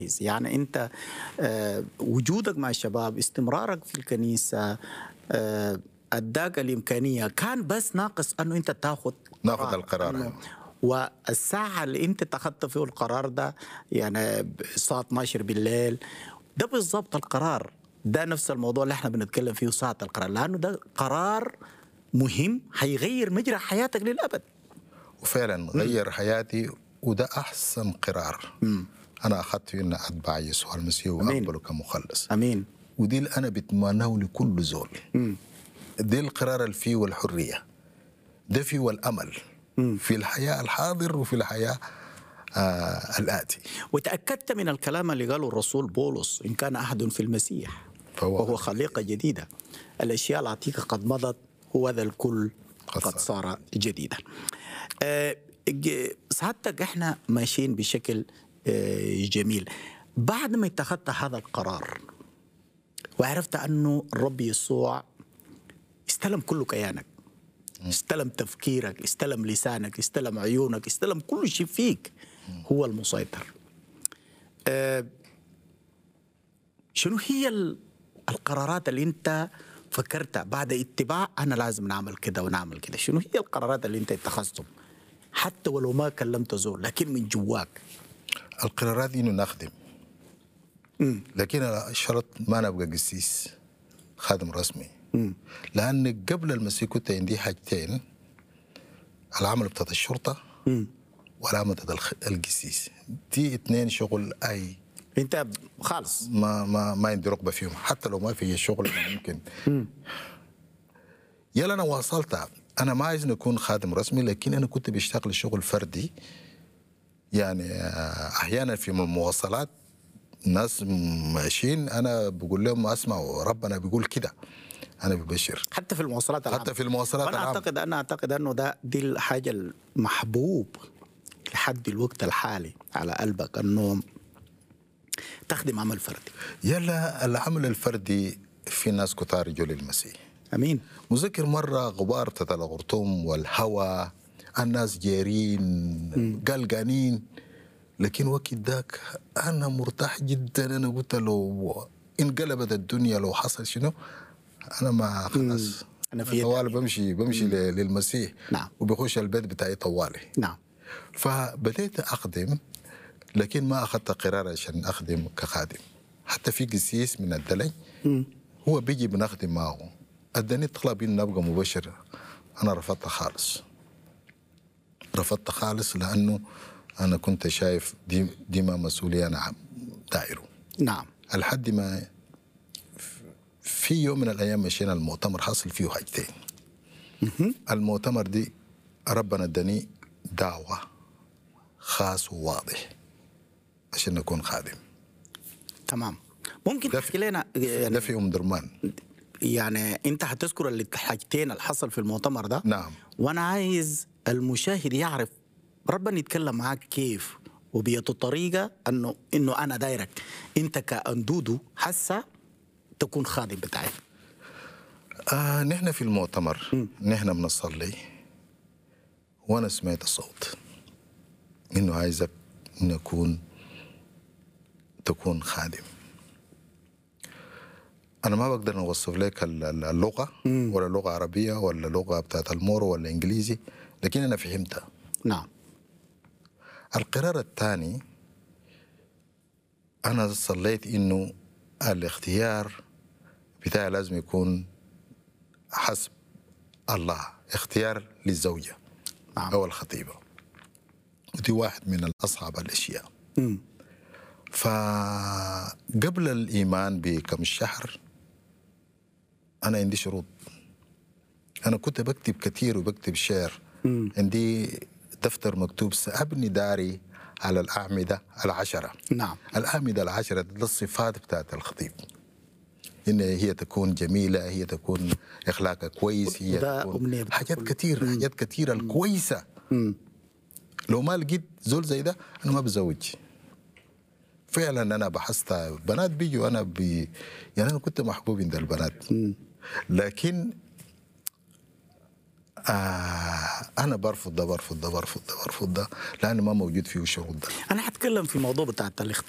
يعني انت آه، وجودك مع الشباب استمرارك في الكنيسه آه، اداك الامكانيه كان بس ناقص انه انت تاخذ ناخذ القرار، إنه- أيوة. والساعه اللي انت اتخذت فيه القرار ده يعني الساعه 12 بالليل ده بالضبط القرار ده نفس الموضوع اللي احنا بنتكلم فيه ساعه القرار لانه ده قرار مهم حيغير مجرى حياتك للابد وفعلا غير حياتي وده احسن قرار انا اخذته ان اتبع يسوع المسيح واقبله كمخلص امين ودي اللي انا بتمناه لكل زول دي القرار اللي فيه الحريه ده فيه الامل في الحياه الحاضر وفي الحياه آه الاتي وتأكدت من الكلام اللي قاله الرسول بولس إن كان أحد في المسيح فهو- وهو خليقة جديدة الأشياء العتيقة قد مضت هو ذا الكل قد قد صار. صار جديدا آه، ج- سعادتك احنا ماشيين بشكل آه، جميل بعد ما اتخذت هذا القرار وعرفت أنه الرب يسوع استلم كل كيانك استلم تفكيرك استلم لسانك استلم عيونك استلم كل شيء فيك هو المسيطر آه، شنو هي ال- القرارات اللي انت فكرتها بعد اتباع انا لازم نعمل كده ونعمل كده شنو هي القرارات اللي انت اتخذتهم حتى ولو ما كلمت زول لكن من جواك القرارات دي انه نخدم لكن الشرط ما نبقى قسيس خادم رسمي لان قبل المسيح كنت عندي حاجتين العمل بتاعت الشرطه والعمل بتاعت الخ- القسيس دي اتنين شغل اي انت خالص ما ما ما عندي رغبه فيهم حتى لو ما في شغل أنا ممكن يلا انا واصلت انا ما عايز نكون خادم رسمي لكن انا كنت بشتغل شغل فردي يعني آه، احيانا في المواصلات ناس ماشيين انا بقول لهم اسمعوا ربنا بيقول كده انا ببشر حتى في المواصلات العامة حتى في المواصلات انا العامة. اعتقد انا اعتقد انه ده دي الحاجه المحبوب لحد الوقت الحالي على قلبك انه تخدم عمل فردي يلا العمل الفردي في ناس كتار رجل المسيح امين مذكر مرة غبار بتاع الغرطوم والهواء الناس جارين قلقانين لكن وقت ذاك أنا مرتاح جدا أنا قلت لو انقلبت الدنيا لو حصل شنو أنا ما خلاص أنا في يدك. طوالي بمشي بمشي ل- للمسيح نعم. وبخش البيت بتاعي طوالي نعم فبديت أخدم لكن ما أخذت قرار عشان أخدم كخادم حتى في قسيس من الدلج هو بيجي بنخدم معه اداني طلب اني ابقى مبشر انا رفضت خالص رفضت خالص لانه انا كنت شايف دي دي ما مسؤوليه انا عم- دايره نعم لحد ما في يوم من الايام مشينا المؤتمر حصل فيه حاجتين المؤتمر دي ربنا اداني دعوه خاص وواضح عشان اكون خادم تمام ممكن ده تحكي في- لنا ده يعني, في ام درمان يعني انت هتذكر اللي- الحاجتين اللي حصل في المؤتمر ده نعم وانا عايز المشاهد يعرف ربنا يتكلم معاك كيف وبيته طريقه انه انه انا دايرك انت كاندودو حاسه تكون خادم بتاعي آه نحن في المؤتمر نحن بنصلي وانا سمعت الصوت انه عايزك نكون تكون خادم انا ما بقدر اوصف لك ال- ال- اللغه ولا لغه عربيه ولا لغه بتاعت المورو ولا انجليزي لكن انا فهمتها نعم القرار الثاني أنا صليت إنه الاختيار بتاعي لازم يكون حسب الله اختيار للزوجة نعم. أو الخطيبة ودي واحد من أصعب الأشياء مم. فقبل الإيمان بكم شهر أنا عندي شروط أنا كنت بكتب كثير وبكتب شعر عندي دفتر مكتوب سأبني داري على الأعمدة العشرة نعم الأعمدة العشرة دي الصفات بتاعت الخطيب إن هي تكون جميلة هي تكون أخلاقها كويس هي وده تكون أمنية حاجات بتكون- كتير حاجات كتيرة الكويسة لو ما لقيت زول زي ده أنا ما بزوج فعلا أنا بحثت بنات بيجوا أنا بي يعني أنا كنت محبوب عند البنات لكن آه أنا برفض ده برفض ده برفض ده برفض ده لأنه ما موجود فيه الشروط ده انا هتكلم في الموضوع بتاع